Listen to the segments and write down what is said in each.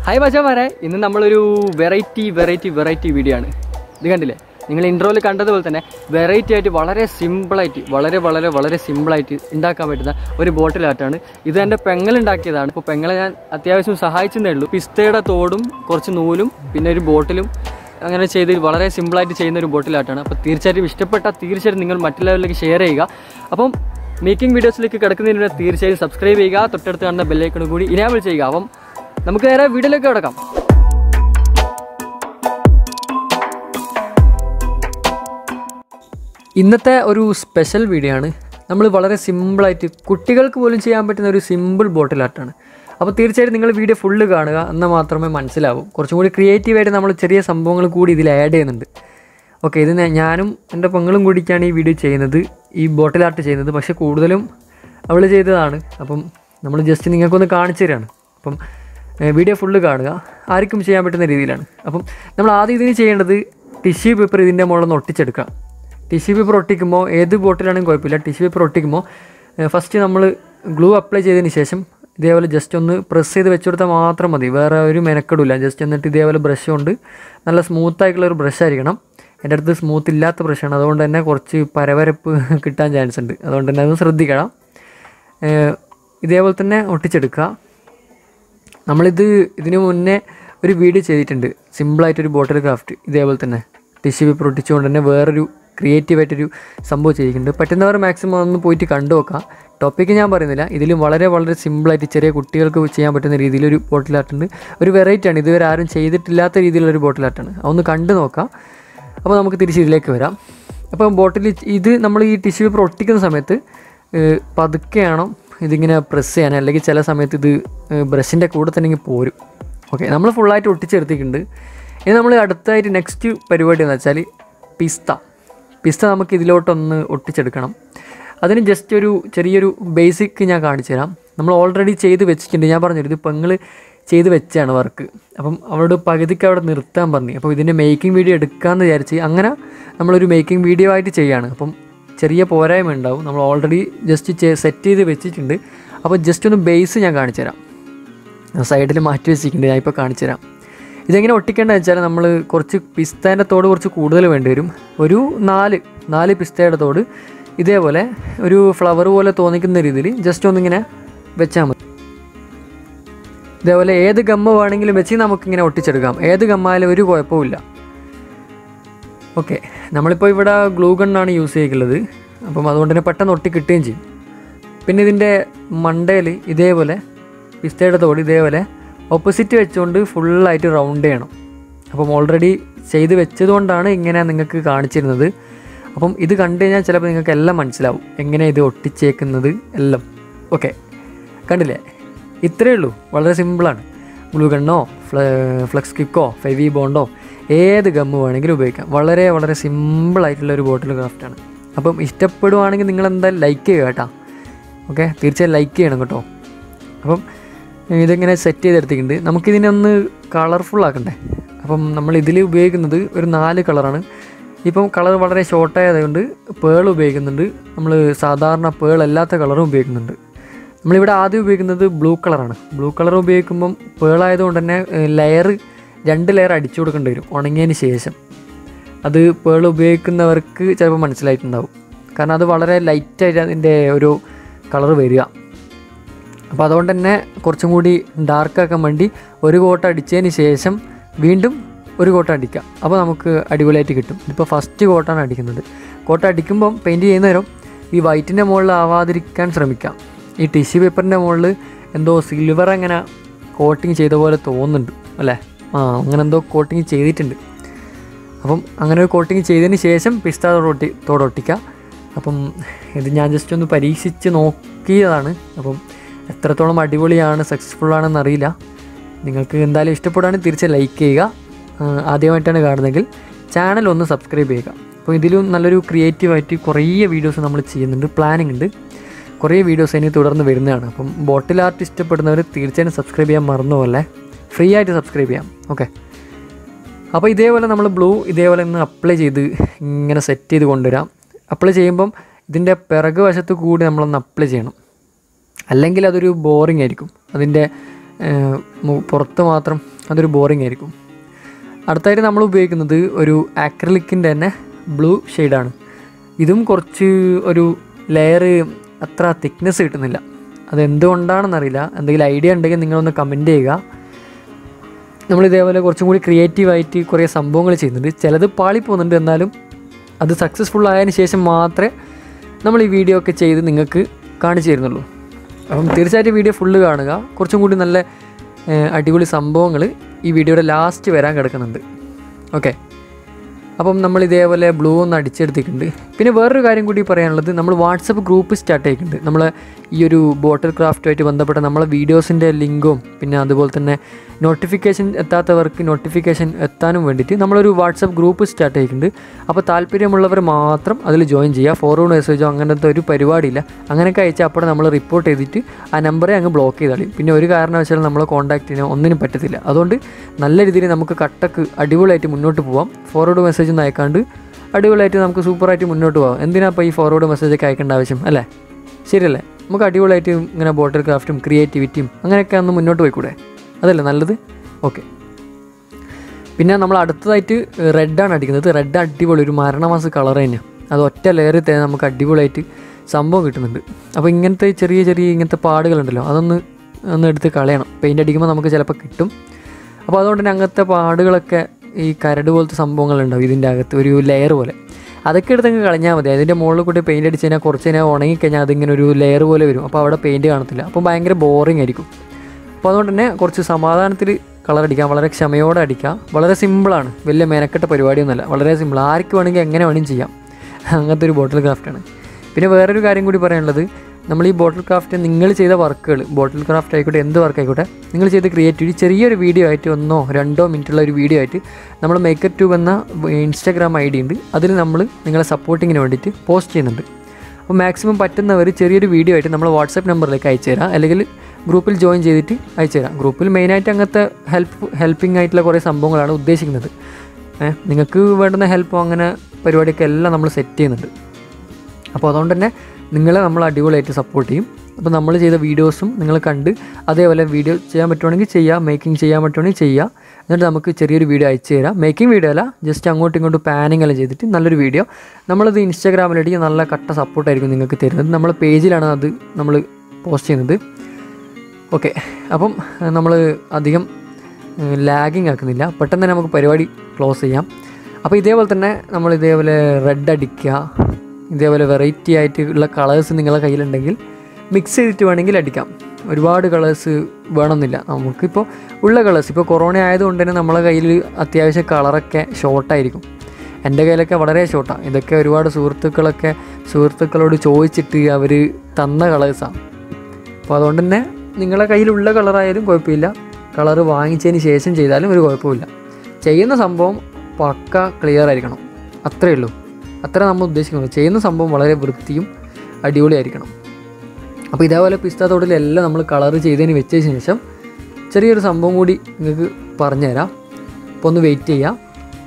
hi മച്ചാമാരെ ഇന്ന് നമ്മളൊരു വെറൈറ്റി വെറൈറ്റി വെറൈറ്റി വീഡിയോ ആണ് ഇത് കണ്ടില്ലേ നിങ്ങൾ ഇൻട്രോയിൽ കണ്ടതുപോലെ തന്നെ വെറൈറ്റി ആയിട്ട് വളരെ സിമ്പിളായിട്ട് വളരെ വളരെ വളരെ സിമ്പിളായിട്ട് ഉണ്ടാക്കാൻ പറ്റുന്ന ഒരു ബോട്ടിൽ ആർട്ടാണ് ഇത് എൻ്റെ പെങ്ങളുണ്ടാക്കിയതാണ് ഇപ്പോൾ പെങ്ങളെ ഞാൻ അത്യാവശ്യം സഹായിച്ചതേ ഉള്ളൂ പിസ്തയുടെ തോടും കുറച്ച് നൂലും പിന്നെ ഒരു ബോട്ടിലും അങ്ങനെ ചെയ്ത് വളരെ സിമ്പിളായിട്ട് ചെയ്യുന്ന ഒരു ബോട്ടിൽ ആർട്ടാണ് അപ്പോൾ തീർച്ചയായിട്ടും ഇഷ്ടപ്പെട്ടാൽ തീർച്ചയായിട്ടും നിങ്ങൾ മറ്റുള്ളവരിലേക്ക് ഷെയർ ചെയ്യുക അപ്പം മേക്കിംഗ് വീഡിയോസിലേക്ക് കിടക്കുന്നതിന് മുന്നേ തീർച്ചയായും സബ്സ്ക്രൈബ് ചെയ്യുക തൊട്ടടുത്ത് കാണുന്ന ബെല്ലൈക്കണും കൂടി ഇനാബിൾ ചെയ്യുക അപ്പം നമുക്ക് നേരെ വീഡിയോയിലേക്ക് കിടക്കാം ഇന്നത്തെ ഒരു സ്പെഷ്യൽ വീഡിയോ ആണ് നമ്മൾ വളരെ സിമ്പിളായിട്ട് കുട്ടികൾക്ക് പോലും ചെയ്യാൻ പറ്റുന്ന ഒരു സിമ്പിൾ ബോട്ടിൽ ആർട്ടാണ് അപ്പോൾ തീർച്ചയായിട്ടും നിങ്ങൾ വീഡിയോ ഫുള്ള് കാണുക എന്നാൽ മാത്രമേ മനസ്സിലാവൂ കുറച്ചും കൂടി ക്രിയേറ്റീവായിട്ട് നമ്മൾ ചെറിയ സംഭവങ്ങൾ കൂടി ഇതിൽ ആഡ് ചെയ്യുന്നുണ്ട് ഓക്കെ ഇത് ഞാൻ- ഞാനും എൻ്റെ പെങ്ങളും കൂടിയിട്ടാണ് ഈ വീഡിയോ ചെയ്യുന്നത് ഈ ബോട്ടിൽ ആർട്ട് ചെയ്യുന്നത് പക്ഷേ കൂടുതലും അവൾ ചെയ്തതാണ് അപ്പം നമ്മൾ ജസ്റ്റ് നിങ്ങൾക്കൊന്ന് കാണിച്ചു തരാണ് അപ്പം ഏഹ്, വീഡിയോ ഫുള്ള് കാണുക ആർക്കും ചെയ്യാൻ പറ്റുന്ന രീതിയിലാണ് അപ്പം നമ്മൾ ആദ്യം ഇതിന് ചെയ്യേണ്ടത് ടിഷ്യൂ പേപ്പർ ഇതിൻ്റെ മുകളിൽ നിന്ന് ഒട്ടിച്ചെടുക്കാം ടിഷ്യൂ പേപ്പർ ഒട്ടിക്കുമ്പോൾ ഏത് ബോട്ടിലാണെങ്കിലും കുഴപ്പമില്ല ടിഷ്യൂ പേപ്പർ ഒട്ടിക്കുമ്പോൾ ഫസ്റ്റ് നമ്മൾ ഗ്ലൂ അപ്ലൈ ചെയ്തതിന് ശേഷം ഇതേപോലെ ജസ്റ്റ് ഒന്ന് പ്രസ് ചെയ്ത് വെച്ച് കൊടുത്താൽ മാത്രം മതി വേറെ ഒരു മെനക്കെടില്ല ജസ്റ്റ് എന്നിട്ട് ഇതേപോലെ ബ്രഷ് കൊണ്ട് നല്ല സ്മൂത്ത് ആയിട്ടുള്ള ഒരു ബ്രഷ് ആയിരിക്കണം എൻ്റെ അടുത്ത് സ്മൂത്ത് ഇല്ലാത്ത ബ്രഷാണ് അതുകൊണ്ട് തന്നെ കുറച്ച് പരവരപ്പ് കിട്ടാൻ ചാൻസ് ഉണ്ട് അതുകൊണ്ട് തന്നെ അത് ശ്രദ്ധിക്കണം ഏഹ് ഇതേപോലെ തന്നെ ഒട്ടിച്ചെടുക്കുക നമ്മളിത് ഇതിനു മുന്നേ ഒരു വീഡിയോ ചെയ്തിട്ടുണ്ട് സിമ്പിളായിട്ടൊരു ബോട്ടിൽ ക്രാഫ്റ്റ് ഇതേപോലെ തന്നെ ടിഷ്യൂ പേപ്പർ ഒട്ടിച്ചുകൊണ്ട് തന്നെ വേറൊരു ക്രിയേറ്റീവായിട്ടൊരു സംഭവം ചെയ്തിട്ടുണ്ട് പറ്റുന്നവർ മാക്സിമം ഒന്ന് പോയിട്ട് കണ്ടു നോക്കാം ടോപ്പിക്ക് ഞാൻ പറയുന്നില്ല ഇതിലും വളരെ വളരെ സിമ്പിളായിട്ട് ചെറിയ കുട്ടികൾക്ക് ചെയ്യാൻ പറ്റുന്ന രീതിയിൽ ഒരു ബോട്ടിൽ ആർട്ടുണ്ട് ഒരു വെറൈറ്റി ആണ് ഇതുവരെ ആരും ചെയ്തിട്ടില്ലാത്ത രീതിയിലുള്ള ഒരു ബോട്ടിൽ ആർട്ടാണ് അതൊന്ന് കണ്ടു നോക്കാം അപ്പോൾ നമുക്ക് തിരിച്ച് ഇതിലേക്ക് വരാം അപ്പോൾ ബോട്ടിൽ ഇത് നമ്മൾ ഈ ടിഷ്യൂ പേപ്പർ ഒട്ടിക്കുന്ന സമയത്ത് ഏഹ്, പതുക്കെയാണോ ഇതിങ്ങനെ പ്രസ് ചെയ്യാൻ അല്ലെങ്കിൽ ചില സമയത്ത് ഇത് ബ്രഷിൻ്റെ കൂടെ തന്നെ ഇങ്ങ് പോരും ഓക്കെ നമ്മൾ ഫുള്ളായിട്ട് ഒട്ടിച്ചെടുത്തിട്ടുണ്ട് ഇനി നമ്മൾ അടുത്തായിട്ട് നെക്സ്റ്റ് പരിപാടി എന്ന് വെച്ചാൽ പിസ്ത പിസ്ത നമുക്ക് ഇതിലോട്ടൊന്ന് ഒട്ടിച്ചെടുക്കണം അതിന് ജസ്റ്റ് ഒരു ചെറിയൊരു ബേസിക് ഞാൻ കാണിച്ചു തരാം നമ്മൾ ഓൾറെഡി ചെയ്ത് വെച്ചിട്ടുണ്ട് ഞാൻ പറഞ്ഞു ഇത് പെങ്ങൾ ചെയ്ത് വെച്ചാണ് വർക്ക് അപ്പം അവളോട് പകുതിക്ക് അവിടെ നിർത്താൻ പറഞ്ഞു അപ്പോൾ ഇതിൻ്റെ മേക്കിംഗ് വീഡിയോ എടുക്കാമെന്ന് വിചാരിച്ച് അങ്ങനെ നമ്മളൊരു മേക്കിംഗ് വീഡിയോ ആയിട്ട് ചെയ്യാണ് അപ്പം ചെറിയ പോരായ്മ ഉണ്ടാവും നമ്മൾ ഓൾറെഡി ജസ്റ്റ് സെറ്റ് ചെയ്ത് വെച്ചിട്ടുണ്ട് അപ്പോൾ ജസ്റ്റ് ഒന്ന് ബേസ് ഞാൻ കാണിച്ചു തരാം സൈഡിൽ മാറ്റി വെച്ചിട്ടുണ്ട് ഞാൻ ഇപ്പോൾ കാണിച്ചു തരാം ഇതെങ്ങനെ ഒട്ടിക്കേണ്ടത് വെച്ചാൽ നമ്മൾ കുറച്ച് പിസ്തേൻ്റെ തോട് കുറച്ച് കൂടുതൽ വേണ്ടി വരും ഒരു നാല് നാല് പിസ്തയുടെ തോട് ഇതേപോലെ ഒരു ഫ്ലവർ പോലെ തോന്നിക്കുന്ന രീതിയിൽ ജസ്റ്റ് ഒന്നിങ്ങനെ വെച്ചാൽ മതി ഇതേപോലെ ഏത് ഗമ്മ വേണമെങ്കിലും വെച്ച് നമുക്കിങ്ങനെ ഒട്ടിച്ചെടുക്കാം ഏത് ഗമ്മായാലും ഒരു കുഴപ്പമില്ല ഓക്കെ നമ്മളിപ്പോൾ ഇവിടെ ഗ്ലൂ ഗണ്ണാണ് യൂസ് ചെയ്തിട്ടുള്ളത് അപ്പം അതുകൊണ്ട് തന്നെ പെട്ടെന്ന് ഒട്ടി കിട്ടുകയും ചെയ്യും പിന്നെ ഇതിൻ്റെ മണ്ടയിൽ ഇതേപോലെ പിസ്തയുടെ തോട് ഇതേപോലെ ഓപ്പോസിറ്റ് വെച്ചുകൊണ്ട് ഫുള്ളായിട്ട് റൗണ്ട് ചെയ്യണം അപ്പം ഓൾറെഡി ചെയ്ത് വെച്ചതുകൊണ്ടാണ് ഇങ്ങനെ നിങ്ങൾക്ക് കാണിച്ചിരുന്നത് അപ്പം ഇത് കണ്ടു കഴിഞ്ഞാൽ ചിലപ്പോൾ നിങ്ങൾക്ക് എല്ലാം മനസ്സിലാവും എങ്ങനെ ഇത് ഒട്ടിച്ചേക്കുന്നത് എല്ലാം ഓക്കെ കണ്ടില്ലേ ഇത്രയേ ഉള്ളൂ വളരെ സിമ്പിളാണ് ഗ്ലൂ ഗണ്ണോ ഫ്ല ഫ്ലക്സ് കിക്കോ ഫെവി ബോണ്ടോ ഏത് ഗമ്മ് വേണമെങ്കിലും ഉപയോഗിക്കാം വളരെ വളരെ സിമ്പിളായിട്ടുള്ള ഒരു ബോട്ടിൽ ക്രാഫ്റ്റാണ് അപ്പം ഇഷ്ടപ്പെടുവാണെങ്കിൽ നിങ്ങൾ എന്തായാലും ലൈക്ക് ചെയ്യുക കേട്ടോ ഓക്കെ തീർച്ചയായും ലൈക്ക് ചെയ്യണം കേട്ടോ അപ്പം ഇതിങ്ങനെ സെറ്റ് ചെയ്തെടുത്തിട്ടുണ്ട് നമുക്കിതിനെ ഒന്ന് കളർഫുൾ ആക്കണ്ടേ അപ്പം നമ്മൾ ഇതിൽ ഉപയോഗിക്കുന്നത് ഒരു നാല് കളറാണ് ഇപ്പം കളർ വളരെ ഷോർട്ടായതുകൊണ്ട് പേൾ ഉപയോഗിക്കുന്നുണ്ട് നമ്മൾ സാധാരണ പേൾ അല്ലാത്ത കളറും ഉപയോഗിക്കുന്നുണ്ട് നമ്മളിവിടെ ആദ്യം ഉപയോഗിക്കുന്നത് ബ്ലൂ കളറാണ് ബ്ലൂ കളർ ഉപയോഗിക്കുമ്പം പേളായതുകൊണ്ട് തന്നെ ലെയർ രണ്ട് ലെയർ അടിച്ചു കൊടുക്കേണ്ടി വരും ഉണങ്ങിയതിന് ശേഷം അത് പേൾ ഉപയോഗിക്കുന്നവർക്ക് ചിലപ്പോൾ മനസ്സിലായിട്ടുണ്ടാവും കാരണം അത് വളരെ ലൈറ്റായിട്ട് അതിൻ്റെ ഒരു കളർ വരിക അപ്പോൾ അതുകൊണ്ട് തന്നെ കുറച്ചും കൂടി ഡാർക്കാക്കാൻ വേണ്ടി ഒരു കോട്ട അടിച്ചതിന് ശേഷം വീണ്ടും ഒരു കോട്ട അടിക്കാം അപ്പോൾ നമുക്ക് അടിപൊളിയായിട്ട് കിട്ടും ഇപ്പോൾ ഫസ്റ്റ് കോട്ടാണ് അടിക്കുന്നത് കോട്ട അടിക്കുമ്പം പെയിൻറ്റ് ചെയ്യുന്ന നേരം ഈ വൈറ്റിൻ്റെ മുകളിൽ ആവാതിരിക്കാൻ ശ്രമിക്കാം ഈ ടിഷ്യൂ പേപ്പറിൻ്റെ മുകളിൽ എന്തോ സിൽവർ അങ്ങനെ കോട്ടിങ് ചെയ്ത പോലെ തോന്നുന്നുണ്ട് അല്ലേ ആ അങ്ങനെ എന്തോ കോട്ടിങ് ചെയ്തിട്ടുണ്ട് അപ്പം അങ്ങനെ ഒരു കോട്ടിങ് ചെയ്തതിന് ശേഷം പിസ്ത തോടൊട്ടി തോടൊട്ടിക്കുക അപ്പം ഇത് ഞാൻ ജസ്റ്റ് ഒന്ന് പരീക്ഷിച്ച് നോക്കിയതാണ് അപ്പം എത്രത്തോളം അടിപൊളിയാണ് സക്സസ്ഫുൾ ആണെന്ന് അറിയില്ല നിങ്ങൾക്ക് എന്തായാലും ഇഷ്ടപ്പെടുകയാണെങ്കിൽ തീർച്ചയായും ലൈക്ക് ചെയ്യുക ആ, ആദ്യമായിട്ടാണ് കാണുന്നതെങ്കിൽ ചാനൽ ഒന്ന് സബ്സ്ക്രൈബ് ചെയ്യുക അപ്പോൾ ഇതിലും നല്ലൊരു ക്രിയേറ്റീവായിട്ട് കുറേ വീഡിയോസ് നമ്മൾ ചെയ്യുന്നുണ്ട് പ്ലാനിങ് ഉണ്ട് കുറേ വീഡിയോസ് ഇനി തുടർന്ന് വരുന്നതാണ് അപ്പം ബോട്ടിൽ ആർട്ട് ഇഷ്ടപ്പെടുന്നവർ തീർച്ചയായും സബ്സ്ക്രൈബ് ചെയ്യാൻ മറന്നു പോലെ ഫ്രീ ആയിട്ട് സബ്സ്ക്രൈബ് ചെയ്യാം ഓക്കെ അപ്പോൾ ഇതേപോലെ നമ്മൾ ബ്ലൂ ഇതേപോലെ ഒന്ന് അപ്ലൈ ചെയ്ത് ഇങ്ങനെ സെറ്റ് ചെയ്ത് കൊണ്ടുവരാം അപ്ലൈ ചെയ്യുമ്പം ഇതിൻ്റെ പിറകു വശത്ത് കൂടി നമ്മളൊന്ന് അപ്ലൈ ചെയ്യണം അല്ലെങ്കിൽ അതൊരു ബോറിംഗ് ആയിരിക്കും അതിൻ്റെ ഏഹ്, മു- പുറത്ത് മാത്രം അതൊരു ബോറിംഗ് ആയിരിക്കും അടുത്തായിട്ട് നമ്മൾ ഉപയോഗിക്കുന്നത് ഒരു ആക്രലിക്കിൻ്റെ തന്നെ ബ്ലൂ ഷെയ്ഡാണ് ഇതും കുറച്ച് ഒരു ലെയർ അത്ര തിക്നെസ് കിട്ടുന്നില്ല അത് എന്തുകൊണ്ടാണെന്നറിയില്ല എന്തെങ്കിലും ഐഡിയ ഉണ്ടെങ്കിൽ നിങ്ങളൊന്ന് കമൻറ്റ് ചെയ്യുക നമ്മൾ ഇതേപോലെ കുറച്ചും കൂടി ക്രിയേറ്റീവായിട്ട് കുറേ സംഭവങ്ങൾ ചെയ്യുന്നുണ്ട് ചിലത് പാളിപ്പോകുന്നുണ്ട് എന്നാലും അത് സക്സസ്ഫുൾ ആയതിനു ശേഷം മാത്രമേ നമ്മൾ ഈ വീഡിയോ ഒക്കെ ചെയ്ത് നിങ്ങൾക്ക് കാണിച്ചു തരുന്നുള്ളൂ അപ്പം തീർച്ചയായിട്ടും വീഡിയോ ഫുള്ള് കാണുക കുറച്ചും കൂടി നല്ല ഏഹ്, അടിപൊളി സംഭവങ്ങൾ ഈ വീഡിയോയുടെ ലാസ്റ്റ് വരാൻ കിടക്കുന്നുണ്ട് ഓക്കെ അപ്പം നമ്മൾ ഇതേപോലെ ബ്ലൂ ഒന്ന് അടിച്ചെടുത്തിട്ടുണ്ട് പിന്നെ വേറൊരു കാര്യം കൂടി പറയാനുള്ളത് നമ്മൾ വാട്സപ്പ് ഗ്രൂപ്പ് സ്റ്റാർട്ട് ചെയ്തിട്ടുണ്ട് നമ്മൾ ഈ ഒരു ബോട്ടിൽ ക്രാഫ്റ്റുമായിട്ട് ബന്ധപ്പെട്ട നമ്മളെ വീഡിയോസിൻ്റെ ലിങ്കും പിന്നെ അതുപോലെ തന്നെ നോട്ടിഫിക്കേഷൻ എത്താത്തവർക്ക് നോട്ടിഫിക്കേഷൻ എത്താനും വേണ്ടിയിട്ട് നമ്മളൊരു വാട്സപ്പ് ഗ്രൂപ്പ് സ്റ്റാർട്ട് ചെയ്തിട്ടുണ്ട് അപ്പോൾ താല്പര്യമുള്ളവർ മാത്രം അതിൽ ജോയിൻ ചെയ്യുക ഫോർവേഡ് മെസ്സേജോ അങ്ങനത്തെ ഒരു പരിപാടിയില്ല അങ്ങനെയൊക്കെ അയച്ചാൽ അപ്പോൾ നമ്മൾ റിപ്പോർട്ട് ചെയ്തിട്ട് ആ നമ്പറെ അങ്ങ് ബ്ലോക്ക് ചെയ്താളി പിന്നെ ഒരു കാരണവശാലും നമ്മളെ കോൺടാക്ട് ചെയ്യാൻ ഒന്നിനും പറ്റത്തില്ല അതുകൊണ്ട് നല്ല രീതിയിൽ നമുക്ക് കട്ടക്ക് അടിപൊളിയായിട്ട് മുന്നോട്ട് പോവാം ഫോർവേഡ് മെസ്സേജ് ഒന്നും അയക്കാണ്ട് അടിപൊളിയായിട്ട് നമുക്ക് സൂപ്പറായിട്ട് മുന്നോട്ട് പോകാം എന്തിനാ ഇപ്പോൾ ഈ ഫോർവേഡ് മെസ്സേജൊക്കെ അയക്കേണ്ട ആവശ്യം അല്ലേ ശരിയല്ലേ നമുക്ക് അടിപൊളിയായിട്ട് ഇങ്ങനെ ബോട്ടിൽ ക്രാഫ്റ്റും ക്രിയേറ്റിവിറ്റിയും അങ്ങനെയൊക്കെ ഒന്ന് മുന്നോട്ട് പോയിക്കൂടെ അതല്ലേ നല്ലത് ഓക്കെ പിന്നെ നമ്മൾ അടുത്തതായിട്ട് റെഡാണ് അടിക്കുന്നത് റെഡ് അടിപൊളി ഒരു മരണമാസ കളർ തന്നെയാണ് അത് ഒറ്റ ലെയറിൽ തന്നെ നമുക്ക് അടിപൊളിയായിട്ട് സംഭവം കിട്ടുന്നുണ്ട് അപ്പോൾ ഇങ്ങനത്തെ ചെറിയ ചെറിയ ഇങ്ങനത്തെ പാടുകളുണ്ടല്ലോ അതൊന്ന് ഒന്ന് എടുത്ത് കളയണം പെയിൻ്റ് അടിക്കുമ്പോൾ നമുക്ക് ചിലപ്പോൾ കിട്ടും അപ്പോൾ അതുകൊണ്ട് തന്നെ അങ്ങനത്തെ പാടുകളൊക്കെ ഈ കരട് പോലത്തെ സംഭവങ്ങളുണ്ടാവും ഇതിൻ്റെ അകത്ത് ഒരു ലെയർ പോലെ അതൊക്കെ എടുത്തങ്ങ് കളഞ്ഞാൽ മതി അതിൻ്റെ മുകളിൽ കൂടി പെയിൻ്റ് അടിച്ച് കഴിഞ്ഞാൽ കുറച്ച് കഴിഞ്ഞാൽ ഉണങ്ങിക്കഴിഞ്ഞാൽ അതിങ്ങനെ ഒരു ലെയർ പോലെ വരും അപ്പോൾ അവിടെ പെയിൻറ്റ് കാണത്തില്ല അപ്പോൾ ഭയങ്കര ബോറിംഗ് ആയിരിക്കും അപ്പോൾ അതുകൊണ്ട് തന്നെ കുറച്ച് സമാധാനത്തിൽ കളർ അടിക്കാം വളരെ ക്ഷമയോടെ അടിക്കാം വളരെ സിമ്പിളാണ് വലിയ മെനക്കെട്ട പരിപാടിയൊന്നുമല്ല വളരെ സിമ്പിൾ ആർക്ക് വേണമെങ്കിൽ എങ്ങനെ വേണമെങ്കിലും ചെയ്യാം അങ്ങനത്തെ ഒരു ബോട്ടിൽ ക്രാഫ്റ്റാണ് പിന്നെ വേറൊരു കാര്യം കൂടി പറയാനുള്ളത് നമ്മൾ ഈ ബോട്ടിൽ ക്രാഫ്റ്റ് നിങ്ങൾ ചെയ്ത വർക്കുകൾ ബോട്ടിൽ ക്രാഫ്റ്റ് ആയിക്കോട്ടെ എന്ത് വർക്ക് ആയിക്കോട്ടെ നിങ്ങൾ ചെയ്ത് ക്രിയേറ്റ് ചെറിയൊരു വീഡിയോ ആയിട്ട് ഒന്നോ രണ്ടോ മിനിറ്റുള്ള ഒരു വീഡിയോ ആയിട്ട് നമ്മൾ മേക്കർ ട്യൂബ് എന്ന ഇൻസ്റ്റാഗ്രാം ഐ ഡി ഉണ്ട് അതിൽ നമ്മൾ നിങ്ങളെ സപ്പോർട്ടിങ്ങിന് വേണ്ടിയിട്ട് പോസ്റ്റ് ചെയ്യുന്നുണ്ട് അപ്പോൾ മാക്സിമം പറ്റുന്നവർ ചെറിയൊരു വീഡിയോ ആയിട്ട് നമ്മൾ വാട്സാപ്പ് നമ്പറിലേക്ക് അയച്ചു തരാം അല്ലെങ്കിൽ ഗ്രൂപ്പിൽ ജോയിൻ ചെയ്തിട്ട് അയച്ചു തരാം ഗ്രൂപ്പിൽ മെയിനായിട്ട് അങ്ങനത്തെ ഹെൽപ്പ് ഹെൽപ്പിംഗ് ആയിട്ടുള്ള കുറേ സംഭവങ്ങളാണ് ഉദ്ദേശിക്കുന്നത് ഏഹ് നിങ്ങൾക്ക് വേണ്ടുന്ന ഹെൽപ്പോ അങ്ങനെ പരിപാടിയൊക്കെ എല്ലാം നമ്മൾ സെറ്റ് ചെയ്യുന്നുണ്ട് അപ്പോൾ അതുകൊണ്ട് തന്നെ നിങ്ങളെ നമ്മൾ അടിപൊളിയായിട്ട് സപ്പോർട്ട് ചെയ്യും അപ്പോൾ നമ്മൾ ചെയ്ത വീഡിയോസും നിങ്ങൾ കണ്ട് അതേപോലെ വീഡിയോ ചെയ്യാൻ പറ്റുവാണെങ്കിൽ ചെയ്യുക മേക്കിംഗ് ചെയ്യാൻ പറ്റുവാണെങ്കിൽ ചെയ്യുക എന്നിട്ട് നമുക്ക് ചെറിയൊരു വീഡിയോ അയച്ചു തരാം മേക്കിംഗ് വീഡിയോ അല്ല ജസ്റ്റ് അങ്ങോട്ടും ഇങ്ങോട്ടും പാനിങ് എല്ലാം ചെയ്തിട്ട് നല്ലൊരു വീഡിയോ നമ്മളത് ഇൻസ്റ്റാഗ്രാമിലേക്ക് നല്ല കട്ട സപ്പോർട്ടായിരിക്കും നിങ്ങൾക്ക് തരുന്നത് നമ്മളെ പേജിലാണ് അത് നമ്മൾ പോസ്റ്റ് ചെയ്യുന്നത് ഓക്കെ അപ്പം നമ്മൾ അധികം ലാഗിങ് ആക്കുന്നില്ല പെട്ടെന്ന് തന്നെ നമുക്ക് പരിപാടി ക്ലോസ് ചെയ്യാം അപ്പോൾ ഇതേപോലെ തന്നെ നമ്മൾ ഇതേപോലെ റെഡ് അടിക്കുക ഇതേപോലെ വെറൈറ്റി ആയിട്ട് ഉള്ള കളേഴ്സ് നിങ്ങളുടെ കയ്യിലുണ്ടെങ്കിൽ മിക്സ് ചെയ്തിട്ട് വേണമെങ്കിൽ അടിക്കാം ഒരുപാട് കളേഴ്സ് വേണമെന്നില്ല നമുക്കിപ്പോൾ ഉള്ള കളേഴ്സ് ഇപ്പോൾ കൊറോണ ആയതുകൊണ്ട് തന്നെ നമ്മളെ കയ്യിൽ അത്യാവശ്യം കളറൊക്കെ ഷോർട്ടായിരിക്കും എൻ്റെ കയ്യിലൊക്കെ വളരെ ഷോർട്ടാണ് ഇതൊക്കെ ഒരുപാട് സുഹൃത്തുക്കളൊക്കെ സുഹൃത്തുക്കളോട് ചോദിച്ചിട്ട് അവർ തന്ന കളേഴ്സാണ് അപ്പോൾ അതുകൊണ്ട് തന്നെ നിങ്ങളുടെ കയ്യിലുള്ള കളറായാലും കുഴപ്പമില്ല കളറ് വാങ്ങിച്ചതിന് ശേഷം ചെയ്താലും ഒരു കുഴപ്പമില്ല ചെയ്യുന്ന സംഭവം പക്ക ക്ലിയർ ആയിരിക്കണം അത്രയേ ഉള്ളൂ അത്ര നമ്മൾ ഉദ്ദേശിക്കുന്നത് ചെയ്യുന്ന സംഭവം വളരെ വൃത്തിയും അടിപൊളിയായിരിക്കണം അപ്പോൾ ഇതേപോലെ പിസ്ത തോട്ടിലെല്ലാം നമ്മൾ കളർ ചെയ്തതിന് വെച്ചതിന് ശേഷം ചെറിയൊരു സംഭവം കൂടി നിങ്ങൾക്ക് പറഞ്ഞുതരാം അപ്പോൾ ഒന്ന് വെയിറ്റ് ചെയ്യാം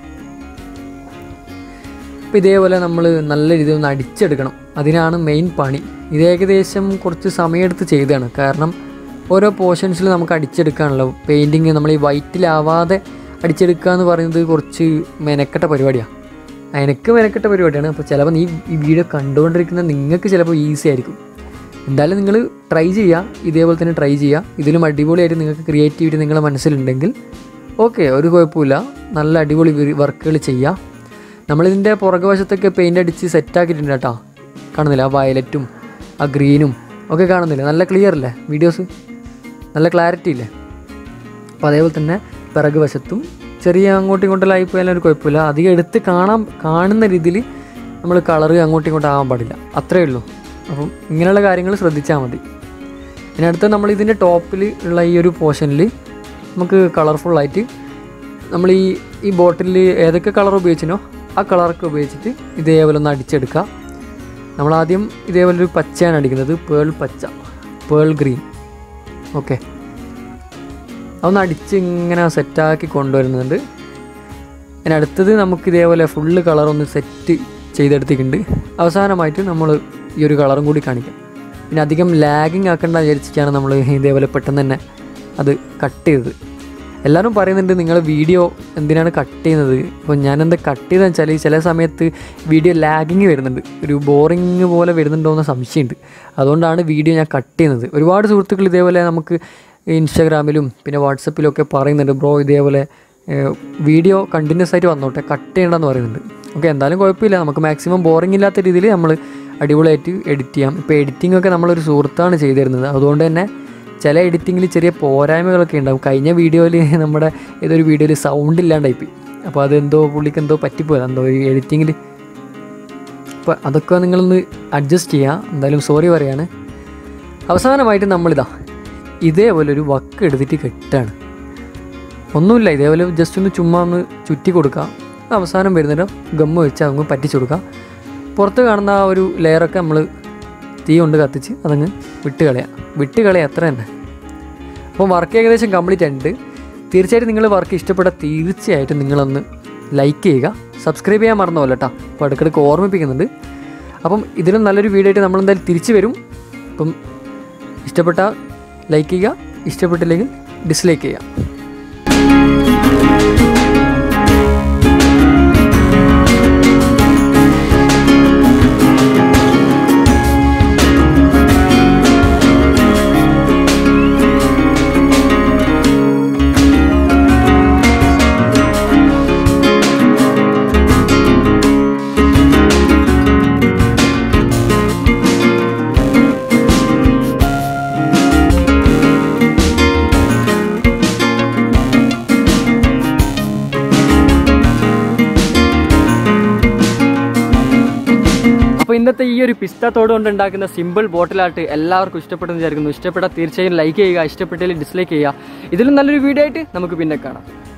അപ്പോൾ ഇതേപോലെ നമ്മൾ നല്ല രീതിയിൽ ഒന്ന് അടിച്ചെടുക്കണം അതിനാണ് മെയിൻ പണി ഇത് ഏകദേശം കുറച്ച് സമയമെടുത്ത് ചെയ്തതാണ് കാരണം ഓരോ പോർഷൻസിൽ നമുക്ക് അടിച്ചെടുക്കാണല്ലോ പെയിൻറ്റിങ് നമ്മൾ ഈ വൈറ്റിലാവാതെ അടിച്ചെടുക്കുക എന്ന് പറയുന്നത് കുറച്ച് മെനക്കെട്ട പരിപാടിയാണ് എനിക്ക് മെനക്കെട്ട പരിപാടിയാണ് അപ്പോൾ ചിലപ്പോൾ നീ ഈ വീഡിയോ കണ്ടുകൊണ്ടിരിക്കുന്ന നിങ്ങൾക്ക് ചിലപ്പോൾ ഈസി ആയിരിക്കും എന്തായാലും നിങ്ങൾ ട്രൈ ചെയ്യുക ഇതേപോലെ തന്നെ ട്രൈ ചെയ്യുക ഇതിലും അടിപൊളിയായിട്ട് നിങ്ങൾക്ക് ക്രിയേറ്റിവിറ്റി നിങ്ങളുടെ മനസ്സിലുണ്ടെങ്കിൽ ഓക്കെ ഒരു കുഴപ്പമില്ല നല്ല അടിപൊളി വർക്കുകൾ ചെയ്യുക നമ്മളിതിൻ്റെ പുറകു വശത്തൊക്കെ പെയിൻ്റ് അടിച്ച് സെറ്റാക്കിയിട്ടുണ്ട് കേട്ടോ കാണുന്നില്ല ആ വയലറ്റും ആ ഗ്രീനും ഒക്കെ കാണുന്നില്ല നല്ല ക്ലിയർ അല്ലേ വീഡിയോസ് നല്ല ക്ലാരിറ്റി ഇല്ലേ അപ്പോൾ അതേപോലെ തന്നെ പിറകു വശത്തും ചെറിയ അങ്ങോട്ടും ഇങ്ങോട്ടെല്ലാം ആയിപ്പോയാലും ഒരു കുഴപ്പമില്ല അധികം എടുത്ത് കാണാൻ കാണുന്ന രീതിയിൽ നമ്മൾ കളറ് അങ്ങോട്ടും ഇങ്ങോട്ടും ആവാൻ പാടില്ല അത്രയേ ഉള്ളൂ അപ്പം ഇങ്ങനെയുള്ള കാര്യങ്ങൾ ശ്രദ്ധിച്ചാൽ മതി പിന്നെ അടുത്ത നമ്മൾ ഇതിൻ്റെ ടോപ്പിൽ ഉള്ള ഈ ഒരു പോർഷനിൽ നമുക്ക് കളർഫുള്ളായിട്ട് നമ്മൾ ഈ ഈ ബോട്ടിലിൽ ഏതൊക്കെ കളർ ഉപയോഗിച്ചിനോ ആ കളറൊക്കെ ഉപയോഗിച്ചിട്ട് ഇതേപോലെ ഒന്ന് അടിച്ചെടുക്കുക നമ്മൾ ആദ്യം ഇതേപോലെ ഒരു പച്ചയാണ് അടിക്കുന്നത് പേൾ പച്ച പേൾ ഗ്രീൻ ഓക്കെ അതൊന്ന് അടിച്ച് ഇങ്ങനെ സെറ്റാക്കി കൊണ്ടുവരുന്നുണ്ട് പിന്നെ അടുത്തത് നമുക്ക് ഇതേപോലെ ഫുള്ള് കളർ ഒന്ന് സെറ്റ് ചെയ്തെടുത്തിട്ടുണ്ട് അവസാനമായിട്ട് നമ്മൾ ഈ ഒരു കളറും കൂടി കാണിക്കാം പിന്നെ അധികം ലാഗിങ് ആക്കേണ്ട വിചാരിച്ചിട്ടാണ് നമ്മൾ ഇതേപോലെ പെട്ടെന്ന് തന്നെ അത് കട്ട് ചെയ്തത് എല്ലാവരും പറയുന്നുണ്ട് നിങ്ങൾ വീഡിയോ എന്തിനാണ് കട്ട് ചെയ്യുന്നത് അപ്പോൾ ഞാനെന്താ കട്ട് ചെയ്തതെന്ന് വെച്ചാൽ ചില സമയത്ത് വീഡിയോ ലാഗിങ് വരുന്നുണ്ട് ഒരു ബോറിങ് പോലെ വരുന്നുണ്ടോ എന്ന സംശയമുണ്ട് അതുകൊണ്ടാണ് വീഡിയോ ഞാൻ കട്ട് ചെയ്യുന്നത് ഒരുപാട് സുഹൃത്തുക്കൾ ഇതേപോലെ നമുക്ക് ഇൻസ്റ്റാഗ്രാമിലും പിന്നെ വാട്സപ്പിലും ഒക്കെ പറയുന്നുണ്ട് ബ്രോ ഇതേപോലെ ഏഹ്, വീഡിയോ കണ്ടിന്യൂസ് ആയിട്ട് വന്നോട്ടെ കട്ട് ചെയ്യണമെന്ന് പറയുന്നുണ്ട് ഓക്കെ എന്തായാലും കുഴപ്പമില്ല നമുക്ക് മാക്സിമം ബോറിംഗ് ഇല്ലാത്ത രീതിയിൽ നമ്മൾ അടിപൊളിയായിട്ട് എഡിറ്റ് ചെയ്യാം ഇപ്പോൾ എഡിറ്റിംഗ് ഒക്കെ നമ്മളൊരു സുഹൃത്താണ് ചെയ്തു തരുന്നത് അതുകൊണ്ട് തന്നെ ചില എഡിറ്റിങ്ങിൽ ചെറിയ പോരായ്മകളൊക്കെ ഉണ്ടാവും കഴിഞ്ഞ വീഡിയോയിൽ നമ്മുടെ ഏതൊരു വീഡിയോയിൽ സൗണ്ട് ഇല്ലാണ്ടായിപ്പോയി അപ്പോൾ അതെന്തോ പുള്ളിക്ക് എന്തോ പറ്റിപ്പോയത് എന്തോ ഈ എഡിറ്റിങ്ങിൽ അപ്പോൾ അതൊക്കെ നിങ്ങളൊന്ന് അഡ്ജസ്റ്റ് ചെയ്യുക എന്തായാലും സോറി പറയാണ് അവസാനമായിട്ട് നമ്മളിതാ ഇതേപോലെ ഒരു വക്ക് എടുത്തിട്ട് കെട്ടാണ് ഒന്നുമില്ല ഇതേപോലെ ജസ്റ്റ് ഒന്ന് ചുമ്മാ ഒന്ന് ചുറ്റി കൊടുക്കുക അവസാനം വരുന്നതിന് ഗമ്മ് വെച്ച് അങ്ങ് പറ്റിച്ചു കൊടുക്കുക പുറത്ത് കാണുന്ന ആ ഒരു ലെയറൊക്കെ നമ്മൾ തീ കൊണ്ട് കത്തിച്ച് അതങ്ങ് വിട്ട് കളയാം വിട്ട് കളയാം അത്ര തന്നെ അപ്പോൾ വർക്ക് ഏകദേശം കംപ്ലീറ്റ് ആയിട്ടുണ്ട് തീർച്ചയായിട്ടും നിങ്ങൾ വർക്ക് ഇഷ്ടപ്പെട്ട തീർച്ചയായിട്ടും നിങ്ങളൊന്ന് ലൈക്ക് ചെയ്യുക സബ്സ്ക്രൈബ് ചെയ്യാൻ മറന്നു പോലെ കേട്ടോ അപ്പോൾ ഇടയ്ക്കിടയ്ക്ക് ഓർമ്മിപ്പിക്കുന്നുണ്ട് അപ്പം ഇതിലും നല്ലൊരു വീഡിയോ ആയിട്ട് നമ്മളെന്തായാലും തിരിച്ചു വരും അപ്പം ഇഷ്ടപ്പെട്ട ലൈക്ക് ചെയ്യുക ഇഷ്ടപ്പെട്ടില്ലെങ്കിൽ ഡിസ്ലൈക്ക് ചെയ്യുക അപ്പോൾ ഇന്നത്തെ ഈ ഒരു പിസ്ത തോട് കൊണ്ട് ഉണ്ടാക്കുന്ന സിമ്പിൾ ബോട്ടിലായിട്ട് എല്ലാവർക്കും ഇഷ്ടപ്പെട്ടെന്ന് വിചാരിക്കുന്നു ഇഷ്ടപ്പെട്ടാൽ തീർച്ചയായും ലൈക്ക് ചെയ്യുക ഇഷ്ടപ്പെട്ടാൽ ഡിസ്ലൈക്ക് ചെയ്യുക ഇതിലും നല്ലൊരു വീഡിയോ ആയിട്ട് നമുക്ക് പിന്നെ കാണാം